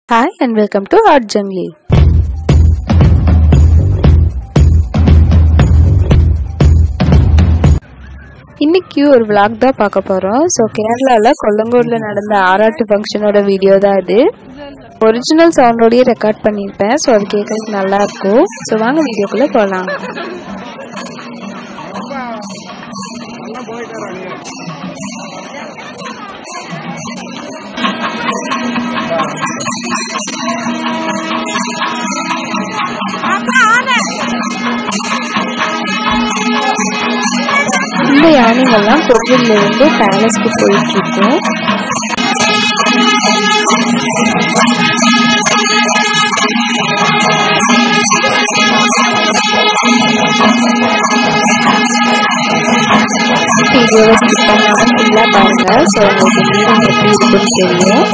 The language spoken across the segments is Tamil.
Hi and welcome to Art Jungli. இன்னைக்கு ஒரு vlog தான் பார்க்க போகிறோம் ஸோ கேரளாவில் கொல்லங்கோடில் நடந்த ஆராட்டு ஃபங்க்ஷனோட வீடியோ தான் இது ஒரிஜினல் சவுண்டோடயே ரெக்கார்ட் பண்ணியிருப்பேன் ஸோ அது கேட்கறதுக்கு நல்லா இருக்கும் ஸோ வாங்க வீடியோக்குள்ளே போகலாம் இந்த யானைகள்லாம் கோவில்ல இருந்து பேலஸ்க்கு போயிட்டு இருக்கோம் வீடியோவை ஸ்கிப் பண்ணாம ஃபுல்லாக பாருங்க ஸோ உங்களுக்கு மீனிங் எப்படி இருக்குன்னு தெரியும்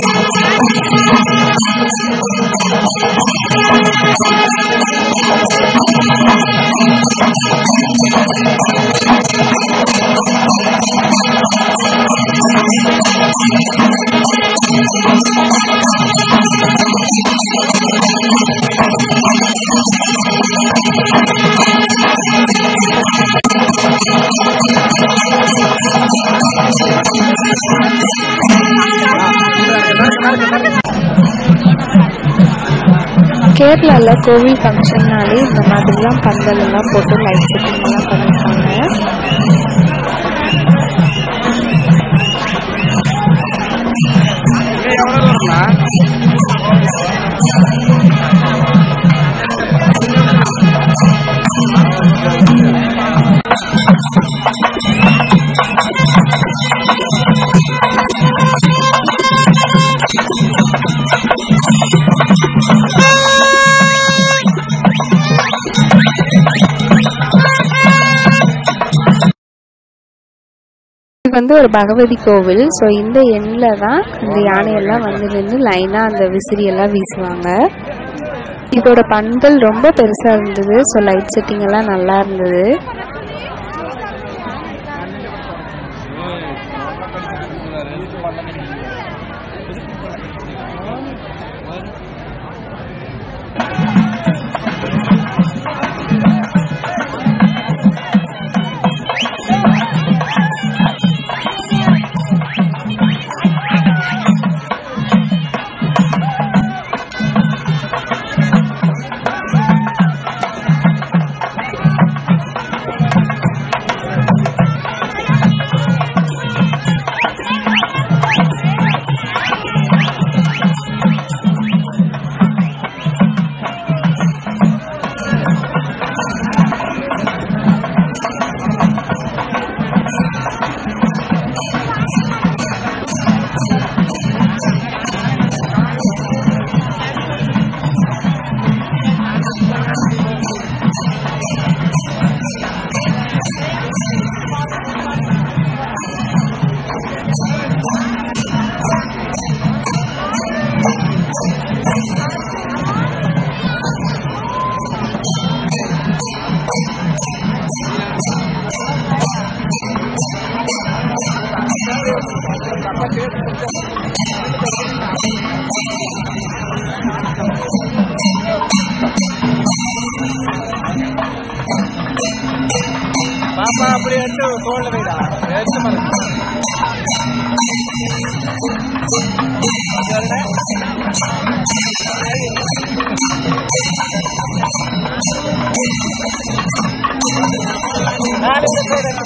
கேரளாவில் கோவில் ஃபங்க்ஷன்னாலே இந்த மாதிரிலாம் பந்தல் எல்லாம் போட்டு லைட் செட்டிங் எல்லாம் பண்ணியிருப்பாங்க இது வந்து ஒரு பகவதி கோவில் ஸோ இந்த எண்ணில் தான் இந்த யானையெல்லாம் வந்து நின்று லைனாக அந்த விசிறி எல்லாம் வீசுவாங்க இதோட பந்தல் ரொம்ப பெருசாக இருந்தது ஸோ லைட் செட்டிங் எல்லாம் நல்லா இருந்தது பாப்பா அப்படி எடுத்து தோல்ல வைடா எடுத்து பாருங்க நாலு பேர் என்ன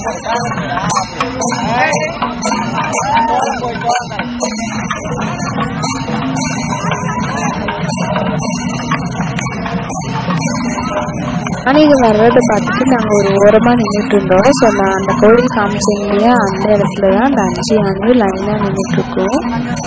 போய் தோல்ல யானைகள் வர்றதை பார்த்துட்டு நாங்கள் ஒரு ஓரமாக நின்றுட்டு இருந்தோம் ஸோ நான் அந்த கோவில் காமிச்சேன் இல்லையா அந்த இடத்துல தான் அந்த அஞ்சு யானையும் லைனாக நின்றுட்டு இருக்கோம்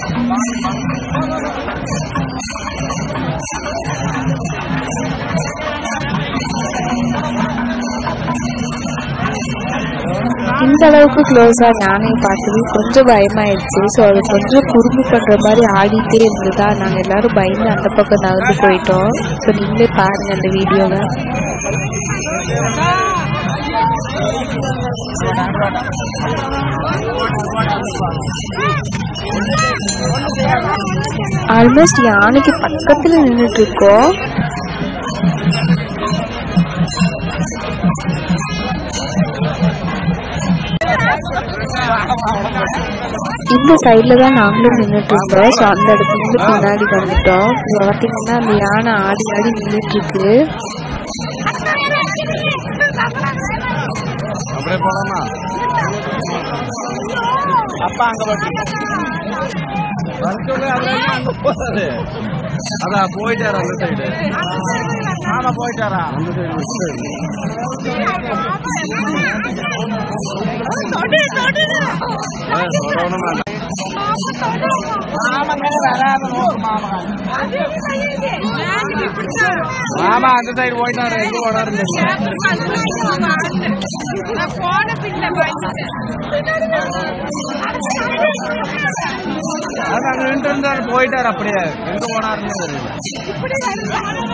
இந்த அளவுக்கு க்ளோஸாக யானையை பார்த்தது கொஞ்சம் பயமாயிடுச்சு ஸோ அது கொஞ்சம் குறும்பு பண்ணுற மாதிரி ஆடிட்டே இருந்ததா நாங்கள் எல்லாரும் பயந்து அந்த பக்கம் நகர்ந்து போயிட்டோம் ஸோ நீங்களே பாருங்கள் அந்த வீடியோவை ஆல்மோஸ்ட் யானைக்கு பக்கத்துல நின்றுட்டு இருக்கோம் இந்த சைட்ல தான் நாங்களும் நின்றுட்டு இருந்தோம் ஸோ அந்த இடத்துல இருந்து பின்னாடி வந்துட்டோம் இங்க பார்த்தீங்கன்னா அந்த யானை ஆடி ஆடி நின்றுட்டு இருக்கு அப்படியே போலாமா அப்பா அங்க போட்டு வரச்சொல்லு அதெல்லாம் அங்க போகாது அதான் போயிட்டாரா அந்த சைடு ஆமா போயிட்டாரா அந்த சைடு மாமா அந்த சைடு போயிட்டாரு எங்க போனாரு அது அங்க நின்று இருந்தாரு போயிட்டாரு அப்படியே எங்க போனாருன்னு தெரியல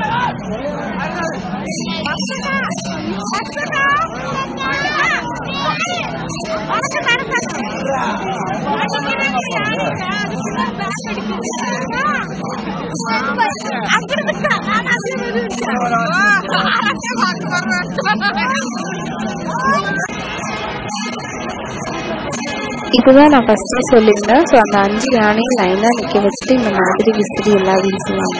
இதுதான் நான் ஃபர்ஸ்டே சொல்லியிருந்தேன் ஸோ அந்த அஞ்சு யானையும் லைனாக நிற்க வச்சுட்டு இந்த மாதிரி விசிறி எல்லாம் வீசுவாங்க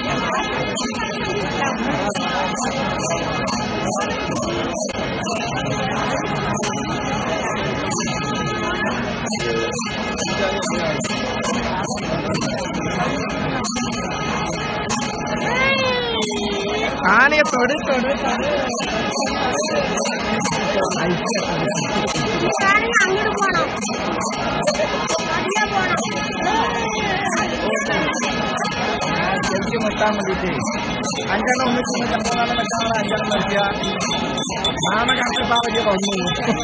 ஆணைய தொடு தொடு தொடு ജയിക്ക് മുട്ടാൻ വേണ്ടിട്ട് അഞ്ചെണ്ണം ഒന്നിച്ച് ചെറുപ്പം വെച്ചാൽ അഞ്ചെണ്ണം നിർത്തിയ നാമ കണക്കിപ്പാ വലിയ വന്നു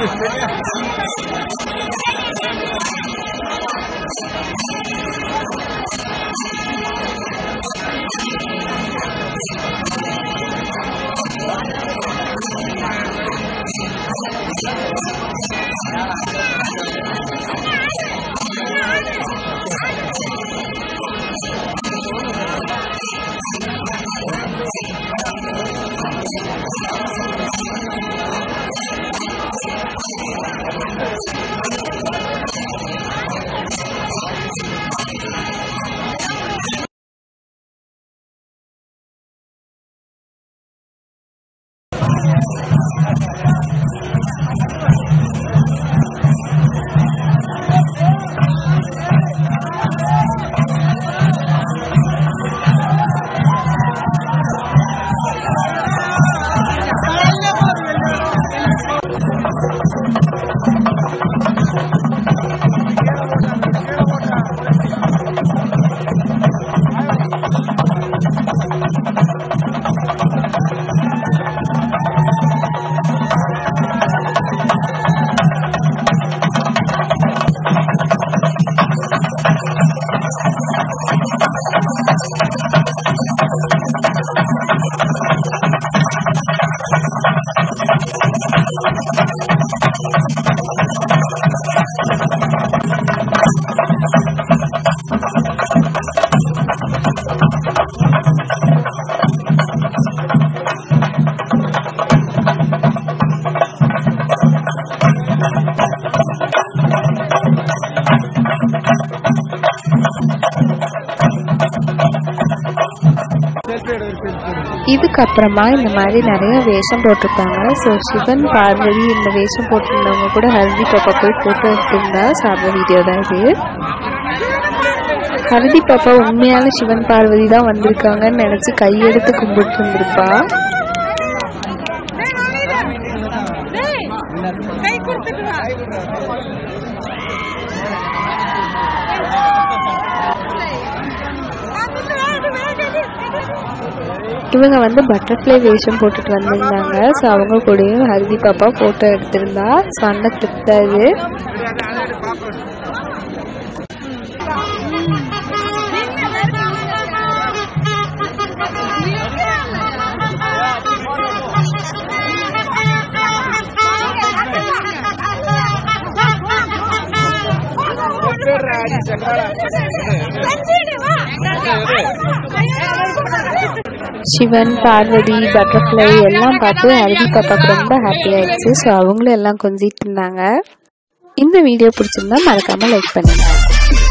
இதுக்கப்புறமா இந்த மாதிரி நிறைய வேஷம் போட்டிருப்பாங்க ஸோ சிவன் பார்வதி இந்த வேஷம் போட்டிருந்தவங்க கூட ஹல்தி பாப்பா போய் ஃபோட்டோ எடுத்திருந்தா ஸோ அந்த வீடியோ தான் இது ஹல்தி பாப்பா உண்மையான சிவன் பார்வதி தான் வந்திருக்காங்கன்னு நினச்சி கையெடுத்து கும்பிட்டு இருந்திருப்பா கை கொடுத்துட்டு வா இவங்க வந்து பட்டர்ஃப்ளை வேஷம் போட்டுட்டு வந்திருந்தாங்க ஸோ அவங்க கூடயும் ஹல்தி பாப்பா ஃபோட்டோ எடுத்திருந்தா ஸோ அந்த கிளிப் தான் இது சிவன் பார்வதி பட்டர்ஃப்ளை எல்லாம் பார்த்து அருவி பாப்பாக்கு ரொம்ப ஹாப்பி ஆயிடுச்சு ஸோ அவங்களும் எல்லாம் கொஞ்சிட்டு இருந்தாங்க இந்த வீடியோ பிடிச்சிருந்தா மறக்காம லைக் பண்ணுங்க